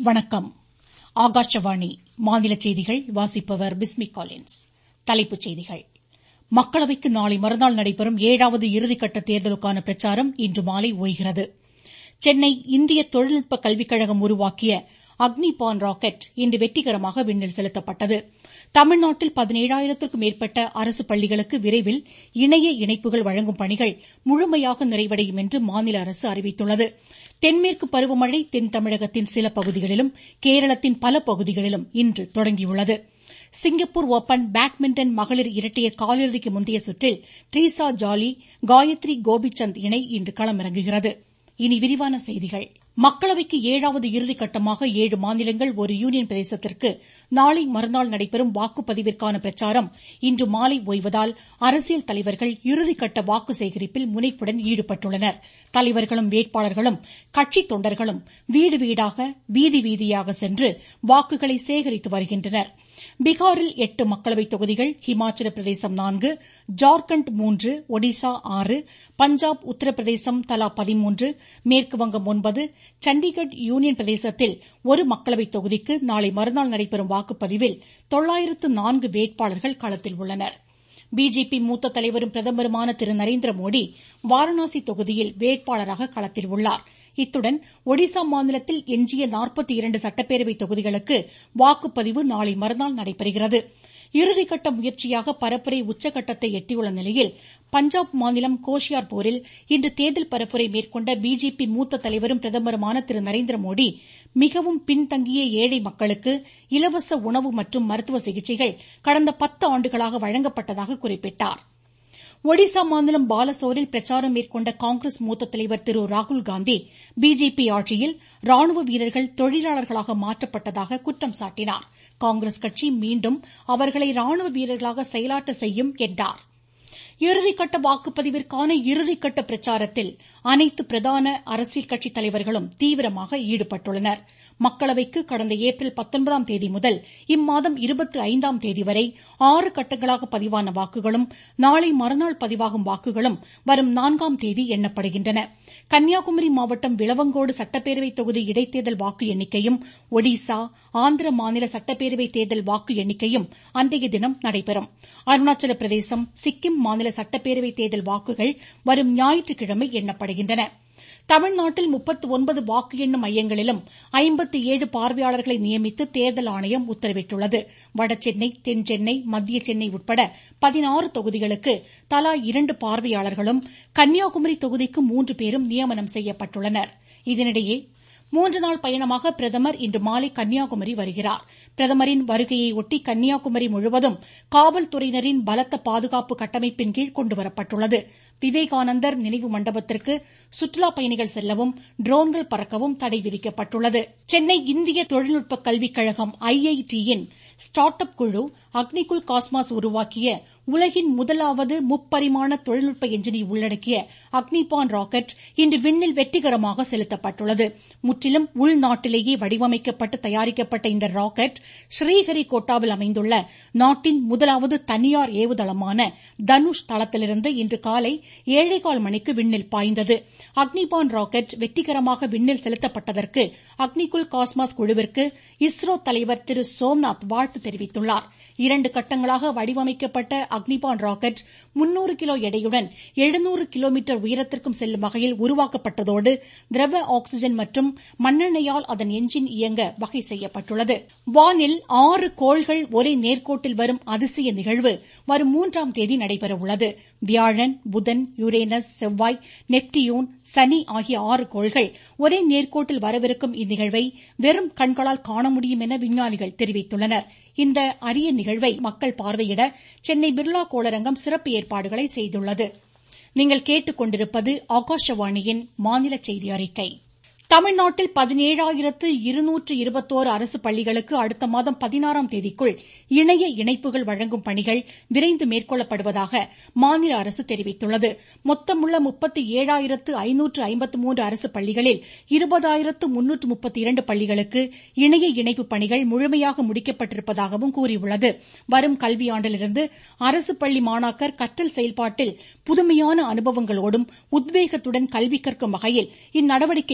வணக்கம் ஆகாஷவாணி மாநிலச் செய்திகள் வாசிப்பவர் பிஸ்மி காலின்ஸ் தலைப்புச் செய்திகள் மக்களவைக்கு நாளை மறுநாள் நடைபெறும் ஏழாவது இறுதிக்கட்ட தேர்தலுக்கான பிரச்சாரம் இன்று மாலை ஓய்கிறது சென்னை இந்திய தொழில்நுட்ப கல்விக் கழகம் உருவாக்கிய அக்னிபான் ராக்கெட் இன்று வெற்றிகரமாக விண்ணில் செலுத்தப்பட்டது தமிழ்நாட்டில் பதினேழாயிரத்திற்கும் மேற்பட்ட அரசு பள்ளிகளுக்கு விரைவில் இணைய இணைப்புகள் வழங்கும் பணிகள் முழுமையாக நிறைவடையும் என்று மாநில அரசு அறிவித்துள்ளது தென்மேற்கு பருவமழை தென் தமிழகத்தின் சில பகுதிகளிலும் கேரளத்தின் பல பகுதிகளிலும் இன்று தொடங்கியுள்ளது சிங்கப்பூர் ஒப்பன் பேட்மிண்டன் மகளிர் இரட்டையர் காலிறுதிக்கு முந்தைய சுற்றில் ட்ரீசா ஜாலி காயத்ரி கோபிசந்த் இணை இன்று களமிறங்குகிறது இனி விரிவான செய்திகள் மக்களவைக்கு ஏழாவது இறுதிக்கட்டமாக ஏழு மாநிலங்கள் ஒரு யூனியன் பிரதேசத்திற்கு நாளை மறுநாள் நடைபெறும் வாக்குப்பதிவிற்கான பிரச்சாரம் இன்று மாலை ஓய்வதால் அரசியல் தலைவர்கள் இறுதிக்கட்ட வாக்கு சேகரிப்பில் முனைப்புடன் ஈடுபட்டுள்ளனர் தலைவர்களும் வேட்பாளர்களும் கட்சித் தொண்டர்களும் வீடு வீடாக வீதி வீதியாக சென்று வாக்குகளை சேகரித்து வருகின்றனர் பீகாரில் எட்டு மக்களவைத் தொகுதிகள் ஹிமாச்சல பிரதேசம் நான்கு ஜார்க்கண்ட் மூன்று ஒடிசா ஆறு பஞ்சாப் உத்தரப்பிரதேசம் தலா பதிமூன்று மேற்குவங்கம் ஒன்பது சண்டிகட் யூனியன் பிரதேசத்தில் ஒரு மக்களவைத் தொகுதிக்கு நாளை மறுநாள் நடைபெறும் வாக்குப்பதிவில் தொள்ளாயிரத்து நான்கு வேட்பாளர்கள் களத்தில் உள்ளனர் பிஜேபி மூத்த தலைவரும் பிரதமருமான திரு நரேந்திர மோடி வாரணாசி தொகுதியில் வேட்பாளராக களத்தில் உள்ளார் இத்துடன் ஒடிசா மாநிலத்தில் எஞ்சிய நாற்பத்தி இரண்டு சட்டப்பேரவை தொகுதிகளுக்கு வாக்குப்பதிவு நாளை மறுநாள் நடைபெறுகிறது இறுதிக்கட்ட முயற்சியாக பரப்புரை உச்சகட்டத்தை எட்டியுள்ள நிலையில் பஞ்சாப் மாநிலம் கோஷியார்பூரில் இன்று தேர்தல் பரப்புரை மேற்கொண்ட பிஜேபி மூத்த தலைவரும் பிரதமருமான திரு நரேந்திர மோடி மிகவும் பின்தங்கிய ஏழை மக்களுக்கு இலவச உணவு மற்றும் மருத்துவ சிகிச்சைகள் கடந்த பத்து ஆண்டுகளாக வழங்கப்பட்டதாக குறிப்பிட்டார் ஒடிசா மாநிலம் பாலசோரில் பிரச்சாரம் மேற்கொண்ட காங்கிரஸ் மூத்த தலைவர் திரு ராகுல்காந்தி பிஜேபி ஆட்சியில் ராணுவ வீரர்கள் தொழிலாளர்களாக மாற்றப்பட்டதாக குற்றம் சாட்டினார் காங்கிரஸ் கட்சி மீண்டும் அவர்களை ராணுவ வீரர்களாக செயலாற்ற செய்யும் என்றார் இறுதிக்கட்ட வாக்குப்பதிவிற்கான இறுதிக்கட்ட பிரச்சாரத்தில் அனைத்து பிரதான அரசியல் கட்சித் தலைவர்களும் தீவிரமாக ஈடுபட்டுள்ளனர் மக்களவைக்கு கடந்த ஏப்ரல் பத்தொன்பதாம் தேதி முதல் இம்மாதம் இருபத்தி ஐந்தாம் தேதி வரை ஆறு கட்டங்களாக பதிவான வாக்குகளும் நாளை மறுநாள் பதிவாகும் வாக்குகளும் வரும் நான்காம் தேதி எண்ணப்படுகின்றன கன்னியாகுமரி மாவட்டம் விளவங்கோடு சட்டப்பேரவை தொகுதி இடைத்தேர்தல் வாக்கு எண்ணிக்கையும் ஒடிசா ஆந்திர மாநில சட்டப்பேரவை தேர்தல் வாக்கு எண்ணிக்கையும் அன்றைய தினம் நடைபெறும் அருணாச்சல பிரதேசம் சிக்கிம் மாநில சட்டப்பேரவை தேர்தல் வாக்குகள் வரும் ஞாயிற்றுக்கிழமை எண்ணப்படுகின்றன தமிழ்நாட்டில் முப்பத்து ஒன்பது வாக்கு எண்ணும் மையங்களிலும் ஐம்பத்து ஏழு பார்வையாளர்களை நியமித்து தேர்தல் ஆணையம் உத்தரவிட்டுள்ளது வடசென்னை தென்சென்னை மத்திய சென்னை உட்பட பதினாறு தொகுதிகளுக்கு தலா இரண்டு பார்வையாளர்களும் கன்னியாகுமரி தொகுதிக்கு மூன்று பேரும் நியமனம் செய்யப்பட்டுள்ளனர் இதனிடையே மூன்று நாள் பயணமாக பிரதமர் இன்று மாலை கன்னியாகுமரி வருகிறார் பிரதமரின் வருகையையொட்டி கன்னியாகுமரி முழுவதும் காவல்துறையினரின் பலத்த பாதுகாப்பு கட்டமைப்பின் கீழ் கொண்டுவரப்பட்டுள்ளது விவேகானந்தர் நினைவு மண்டபத்திற்கு சுற்றுலா பயணிகள் செல்லவும் ட்ரோன்கள் பறக்கவும் தடை விதிக்கப்பட்டுள்ளது சென்னை இந்திய தொழில்நுட்ப கல்விக் கழகம் ஐஐடியின் ஸ்டார்ட் அப் குழு அக்னிகுல் காஸ்மாஸ் உருவாக்கிய உலகின் முதலாவது முப்பரிமாண தொழில்நுட்ப எஞ்சினை உள்ளடக்கிய அக்னிபான் ராக்கெட் இன்று விண்ணில் வெற்றிகரமாக செலுத்தப்பட்டுள்ளது முற்றிலும் உள்நாட்டிலேயே வடிவமைக்கப்பட்டு தயாரிக்கப்பட்ட இந்த ராக்கெட் ஸ்ரீஹரிகோட்டாவில் அமைந்துள்ள நாட்டின் முதலாவது தனியார் ஏவுதளமான தனுஷ் தளத்திலிருந்து இன்று காலை ஏழேகால் மணிக்கு விண்ணில் பாய்ந்தது அக்னிபான் ராக்கெட் வெற்றிகரமாக விண்ணில் செலுத்தப்பட்டதற்கு அக்னிகுல் காஸ்மாஸ் குழுவிற்கு இஸ்ரோ தலைவர் திரு சோம்நாத் வாழ்த்து தெரிவித்துள்ளார் இரண்டு கட்டங்களாக வடிவமைக்கப்பட்ட அக்னிபான் ராக்கெட் முன்னூறு கிலோ எடையுடன் எழுநூறு கிலோமீட்டர் உயரத்திற்கும் செல்லும் வகையில் உருவாக்கப்பட்டதோடு திரவ ஆக்ஸிஜன் மற்றும் மண்ணெண்ணெயால் அதன் எஞ்சின் இயங்க வகை செய்யப்பட்டுள்ளது வானில் ஆறு கோள்கள் ஒரே நேர்கோட்டில் வரும் அதிசய நிகழ்வு வரும் மூன்றாம் தேதி நடைபெறவுள்ளது வியாழன் புதன் யுரேனஸ் செவ்வாய் நெப்டியூன் சனி ஆகிய ஆறு கோள்கள் ஒரே நேர்கோட்டில் வரவிருக்கும் இந்நிகழ்வை வெறும் கண்களால் காண முடியும் என விஞ்ஞானிகள் தெரிவித்துள்ளனர் இந்த அரிய நிகழ்வை மக்கள் பார்வையிட சென்னை பிர்லா கோளரங்கம் சிறப்பு ஏற்பாடுகளை செய்துள்ளது நீங்கள் கேட்டுக்கொண்டிருப்பது ஆகாஷவாணியின் மாநில செய்தி அறிக்கை தமிழ்நாட்டில் பதினேழாயிரத்து இருநூற்று இருபத்தோரு அரசு பள்ளிகளுக்கு அடுத்த மாதம் பதினாறாம் தேதிக்குள் இணைய இணைப்புகள் வழங்கும் பணிகள் விரைந்து மேற்கொள்ளப்படுவதாக மாநில அரசு தெரிவித்துள்ளது மொத்தமுள்ள முப்பத்து ஏழாயிரத்து ஐநூற்று ஐம்பத்து மூன்று அரசு பள்ளிகளில் இருபதாயிரத்து முன்னூற்று முப்பத்தி இரண்டு பள்ளிகளுக்கு இணைய இணைப்பு பணிகள் முழுமையாக முடிக்கப்பட்டிருப்பதாகவும் கூறியுள்ளது வரும் கல்வியாண்டிலிருந்து அரசு பள்ளி மாணாக்கர் கற்றல் செயல்பாட்டில் புதுமையான அனுபவங்களோடும் உத்வேகத்துடன் கல்வி கற்கும் வகையில் இந்நடவடிக்கை மேற்கொள்ள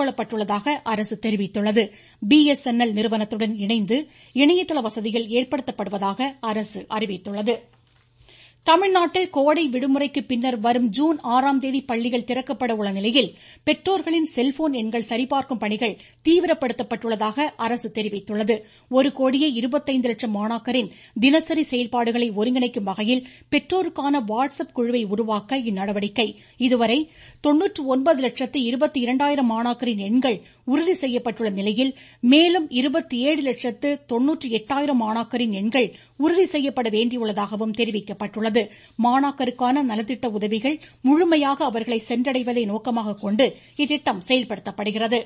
மேற்கொள்ளப்பட்டுள்ளதாக அரசு தெரிவித்துள்ளது பிஎஸ்என்எல் நிறுவனத்துடன் இணைந்து இணையதள வசதிகள் ஏற்படுத்தப்படுவதாக அரசு அறிவித்துள்ளது தமிழ்நாட்டில் கோடை விடுமுறைக்கு பின்னர் வரும் ஜூன் ஆறாம் தேதி பள்ளிகள் திறக்கப்பட உள்ள நிலையில் பெற்றோர்களின் செல்போன் எண்கள் சரிபார்க்கும் பணிகள் தீவிரப்படுத்தப்பட்டுள்ளதாக அரசு தெரிவித்துள்ளது ஒரு கோடியே இருபத்தைந்து லட்சம் மாணாக்கரின் தினசரி செயல்பாடுகளை ஒருங்கிணைக்கும் வகையில் பெற்றோருக்கான வாட்ஸ் அப் குழுவை உருவாக்க இந்நடவடிக்கை இதுவரை தொன்னூற்று ஒன்பது லட்சத்து இருபத்தி இரண்டாயிரம் மாணாக்கரின் எண்கள் உறுதி செய்யப்பட்டுள்ள நிலையில் மேலும் இருபத்தி ஏழு லட்சத்து தொன்னூற்றி எட்டாயிரம் மாணாக்கரின் எண்கள் உறுதி செய்யப்பட வேண்டியுள்ளதாகவும் தெரிவிக்கப்பட்டுள்ளது மாணாக்கருக்கான நலத்திட்ட உதவிகள் முழுமையாக அவர்களை சென்றடைவதை நோக்கமாக கொண்டு இத்திட்டம் செயல்படுத்தப்படுகிறது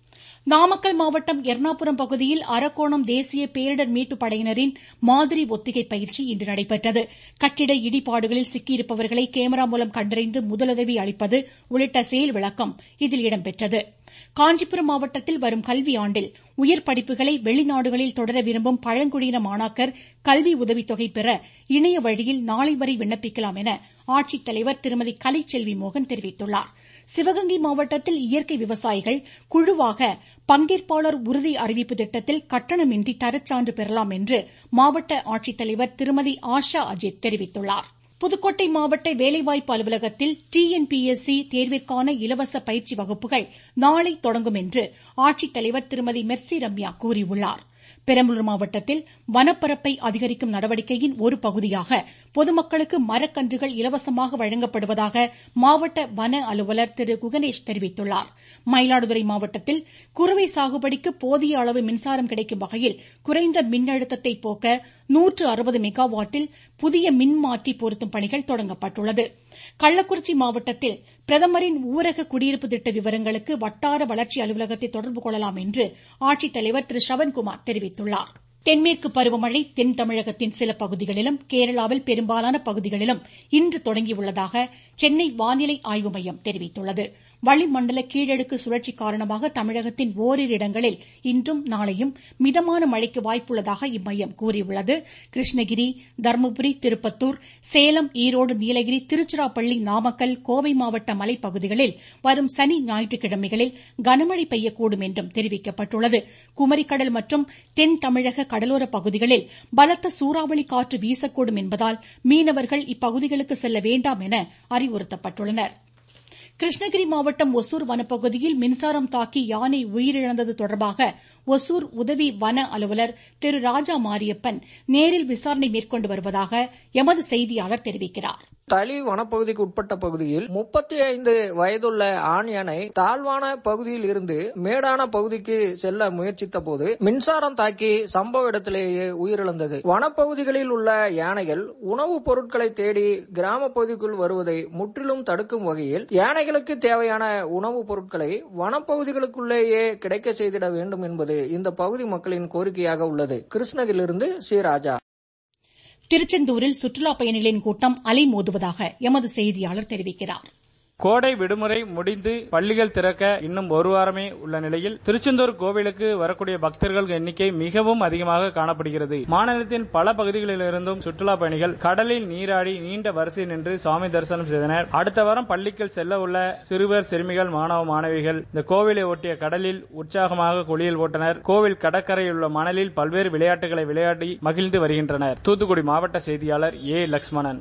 நாமக்கல் மாவட்டம் எர்ணாபுரம் பகுதியில் அரக்கோணம் தேசிய பேரிடர் மீட்புப் படையினரின் மாதிரி ஒத்திகை பயிற்சி இன்று நடைபெற்றது கட்டிட இடிபாடுகளில் சிக்கியிருப்பவர்களை கேமரா மூலம் கண்டறிந்து முதலுதவி அளிப்பது உள்ளிட்ட செயல் விளக்கம் இதில் இடம்பெற்றது காஞ்சிபுரம் மாவட்டத்தில் வரும் கல்வியாண்டில் உயர் படிப்புகளை வெளிநாடுகளில் தொடர விரும்பும் பழங்குடியின மாணாக்கர் கல்வி உதவித்தொகை பெற இணைய வழியில் நாளை வரை விண்ணப்பிக்கலாம் என ஆட்சித்தலைவர் திருமதி கலைச்செல்வி மோகன் தெரிவித்துள்ளார் சிவகங்கை மாவட்டத்தில் இயற்கை விவசாயிகள் குழுவாக பங்கேற்பாளர் உறுதி அறிவிப்பு திட்டத்தில் கட்டணமின்றி தரச்சான்று பெறலாம் என்று மாவட்ட ஆட்சித்தலைவர் திருமதி ஆஷா அஜித் தெரிவித்துள்ளார் புதுக்கோட்டை மாவட்ட வேலைவாய்ப்பு அலுவலகத்தில் டிஎன்பிஎஸ்சி தேர்விற்கான இலவச பயிற்சி வகுப்புகள் நாளை தொடங்கும் என்று ஆட்சித்தலைவர் திருமதி மெர்சி ரம்யா கூறியுள்ளார் பெரம்பலூர் மாவட்டத்தில் வனப்பரப்பை அதிகரிக்கும் நடவடிக்கையின் ஒரு பகுதியாக பொதுமக்களுக்கு மரக்கன்றுகள் இலவசமாக வழங்கப்படுவதாக மாவட்ட வன அலுவலர் திரு குகனேஷ் தெரிவித்துள்ளார் மயிலாடுதுறை மாவட்டத்தில் குறுவை சாகுபடிக்கு போதிய அளவு மின்சாரம் கிடைக்கும் வகையில் குறைந்த மின்னழுத்தத்தை போக்க நூற்று அறுபது மெகாவாட்டில் புதிய மின்மாற்றி பொருத்தும் பணிகள் தொடங்கப்பட்டுள்ளது கள்ளக்குறிச்சி மாவட்டத்தில் பிரதமரின் ஊரக குடியிருப்பு திட்ட விவரங்களுக்கு வட்டார வளர்ச்சி அலுவலகத்தை தொடர்பு கொள்ளலாம் என்று ஆட்சித்தலைவர் திரு ஷவன்குமார் தெரிவித்துள்ளார் தென்மேற்கு பருவமழை தென் தமிழகத்தின் சில பகுதிகளிலும் கேரளாவில் பெரும்பாலான பகுதிகளிலும் இன்று தொடங்கியுள்ளதாக சென்னை வானிலை ஆய்வு மையம் தெரிவித்துள்ளது வளிமண்டல கீழடுக்கு சுழற்சி காரணமாக தமிழகத்தின் ஓரிரு இடங்களில் இன்றும் நாளையும் மிதமான மழைக்கு வாய்ப்புள்ளதாக இம்மையம் கூறியுள்ளது கிருஷ்ணகிரி தருமபுரி திருப்பத்தூர் சேலம் ஈரோடு நீலகிரி திருச்சிராப்பள்ளி நாமக்கல் கோவை மாவட்ட மலைப்பகுதிகளில் வரும் சனி ஞாயிற்றுக்கிழமைகளில் கனமழை பெய்யக்கூடும் என்றும் தெரிவிக்கப்பட்டுள்ளது குமரிக்கடல் மற்றும் தென் தமிழக கடலோர பகுதிகளில் பலத்த சூறாவளி காற்று வீசக்கூடும் என்பதால் மீனவர்கள் இப்பகுதிகளுக்கு செல்ல வேண்டாம் என அறிவுறுத்தப்பட்டுள்ளனா் கிருஷ்ணகிரி மாவட்டம் ஒசூர் வனப்பகுதியில் மின்சாரம் தாக்கி யானை உயிரிழந்தது தொடர்பாக ஒசூர் உதவி வன அலுவலர் திரு ராஜா மாரியப்பன் நேரில் விசாரணை மேற்கொண்டு வருவதாக எமது செய்தியாளர் தெரிவிக்கிறார் தளி வனப்பகுதிக்கு உட்பட்ட பகுதியில் முப்பத்தி ஐந்து வயதுள்ள ஆண் யானை தாழ்வான பகுதியில் இருந்து மேடான பகுதிக்கு செல்ல முயற்சித்த போது மின்சாரம் தாக்கி சம்பவ இடத்திலேயே உயிரிழந்தது வனப்பகுதிகளில் உள்ள யானைகள் உணவுப் பொருட்களை தேடி கிராம பகுதிக்குள் வருவதை முற்றிலும் தடுக்கும் வகையில் யானைகளுக்கு தேவையான உணவுப் பொருட்களை வனப்பகுதிகளுக்குள்ளேயே கிடைக்க செய்திட வேண்டும் என்பது இந்த பகுதி மக்களின் கோரிக்கையாக உள்ளது கிருஷ்ணகிரியிலிருந்து சி ராஜா திருச்செந்தூரில் சுற்றுலாப் பயணிகளின் கூட்டம் அலைமோதுவதாக எமது செய்தியாளர் தெரிவிக்கிறார் கோடை விடுமுறை முடிந்து பள்ளிகள் திறக்க இன்னும் ஒரு வாரமே உள்ள நிலையில் திருச்செந்தூர் கோவிலுக்கு வரக்கூடிய பக்தர்கள் எண்ணிக்கை மிகவும் அதிகமாக காணப்படுகிறது மாநிலத்தின் பல பகுதிகளிலிருந்தும் சுற்றுலா பயணிகள் கடலில் நீராடி நீண்ட வரிசை நின்று சுவாமி தரிசனம் செய்தனர் அடுத்த வாரம் பள்ளிகள் செல்ல உள்ள சிறுவர் சிறுமிகள் மாணவ மாணவிகள் இந்த கோவிலை ஒட்டிய கடலில் உற்சாகமாக குளியல் ஓட்டனர் கோவில் கடற்கரையில் உள்ள மணலில் பல்வேறு விளையாட்டுகளை விளையாடி மகிழ்ந்து வருகின்றனர் தூத்துக்குடி மாவட்ட செய்தியாளர் A Lakshmanan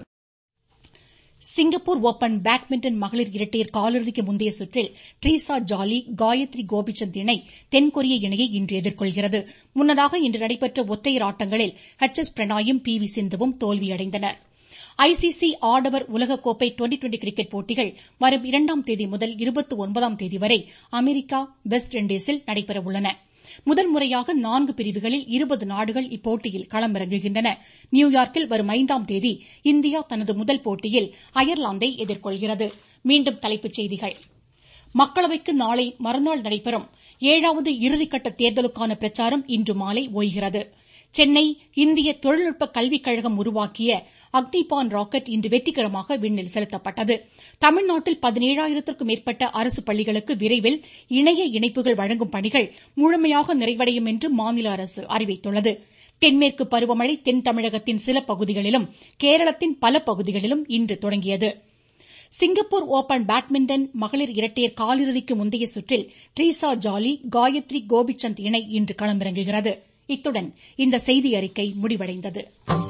Singapore open badminton மகளிர் இரட்டையர் காலிறுதிக்கு முந்தைய சுற்றில் ட்ரீசா ஜாலி காயத்ரி கோபிச்சந்த் இணை தென்கொரிய இணையை இன்று எதிர்கொள்கிறது முன்னதாக இன்று நடைபெற்ற ஒற்றையர் ஆட்டங்களில் எச் எஸ் பிரணாயும் பி வி சிந்துவும் தோல்வியடைந்தனர் ஐசிசி ஆடவர் உலகக்கோப்பை டுவெண்டி டுவெண்டி கிரிக்கெட் போட்டிகள் வரும் இரண்டாம் தேதி முதல் இருபத்தி ஒன்பதாம் தேதி வரை அமெரிக்கா வெஸ்ட் இண்டீஸில் நடைபெறவுள்ளன முதல் முறையாக நான்கு பிரிவுகளில் இருபது நாடுகள் இப்போட்டியில் களமிறங்குகின்றன நியூயார்க்கில் வரும் ஐந்தாம் தேதி இந்தியா தனது முதல் போட்டியில் அயர்லாந்தை எதிர்கொள்கிறது மீண்டும் தலைப்புச் செய்திகள் மக்களவைக்கு நாளை மறுநாள் நடைபெறும் ஏழாவது இறுதிக்கட்ட தேர்தலுக்கான பிரச்சாரம் இன்று மாலை ஓய்கிறது சென்னை இந்திய தொழில்நுட்ப கல்விக் கழகம் உருவாக்கிய அக்னிபான் ராக்கெட் இன்று வெற்றிகரமாக விண்ணில் செலுத்தப்பட்டது தமிழ்நாட்டில் பதினேழாயிரத்திற்கும் மேற்பட்ட அரசு பள்ளிகளுக்கு விரைவில் இணைய இணைப்புகள் வழங்கும் பணிகள் முழுமையாக நிறைவடையும் என்று மாநில அரசு அறிவித்துள்ளது தென்மேற்கு பருவமழை தென் தமிழகத்தின் சில பகுதிகளிலும் கேரளத்தின் பல பகுதிகளிலும் இன்று தொடங்கியது சிங்கப்பூர் ஓபன் பேட்மிண்டன் மகளிர் இரட்டையர் காலிறுதிக்கு முந்தைய சுற்றில் ட்ரீசா ஜாலி காயத்ரி கோபிசந்த் இணை இன்று களமிறங்குகிறது இத்துடன் இந்த செய்தியறிக்கை முடிவடைந்தது